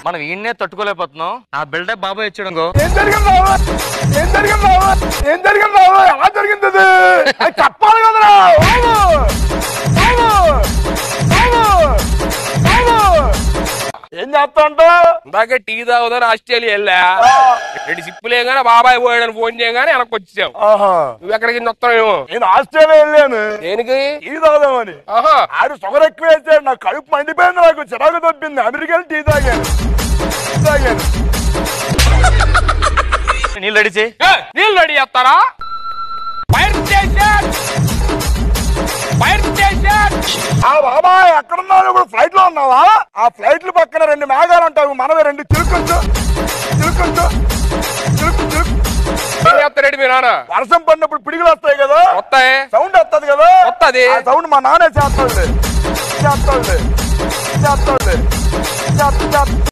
మనం ఈయన్నే తట్టుకోలేకపోతున్నాం నా బిల్డప్ బాబాయ్ వచ్చాడు ఇంకో. ఏం జరిగింది బాబు ఏం జరిగింది బాబు ఏం జరిగింది బాబు ఎలా జరిగింది అది అది చెప్పాలి కదరా బాబు బాబు బాబు బాబు ఏం చేస్తా ఉంటావు ఇందాక టీ తాగుదాని ఆస్ట్రేలియా వెళ్ళా రెండు సిప్పులే గానీ బాబాయ్ పోయాడని ఫోన్ చేయగానే వెనక్కి వచ్చేసావు ఆహా నువ్వు ఎక్కడికి వస్తావేమో నేను ఆస్ట్రేలియా వెళ్ళాను దేనికి టీ తాగుదామని ఆహా ఆడు షుగర్ ఎక్కువ వేసాడు నాకు కడుపు మండిపోయింది నాకు చిరాకు తప్పింది అమెరికా టీ తాగాను టీ తాగాను నీళ్ళు రెడీ చేయి ఏ, నీళ్ళు రెడీ చేస్తారా ఫైర్ స్టేషన్ ఫైర్ స్టేషన్ ఆ బాబాయ్ ఎక్కడున్నావు ఇప్పుడు ఫ్లైట్ లో ఉన్నావా ఆ ఫ్లైట్లు పక్కన రెండు మేఘాలు ఉంటావు మనమే రెండు చిలుకొచ్చు చిలుకొచ్చు చిలుకు చిలుకు ఏం చేస్తారండి మీ నాన్న వర్షం పడినప్పుడు పిడుగులు వస్తాయి కదా వస్తాయి సౌండ్ వస్తుంది కదా వస్తది. ఆ సౌండ్ మా నాన్నే చేస్తాడులే చేస్తాడులే చేస్తాడులే చేస్తా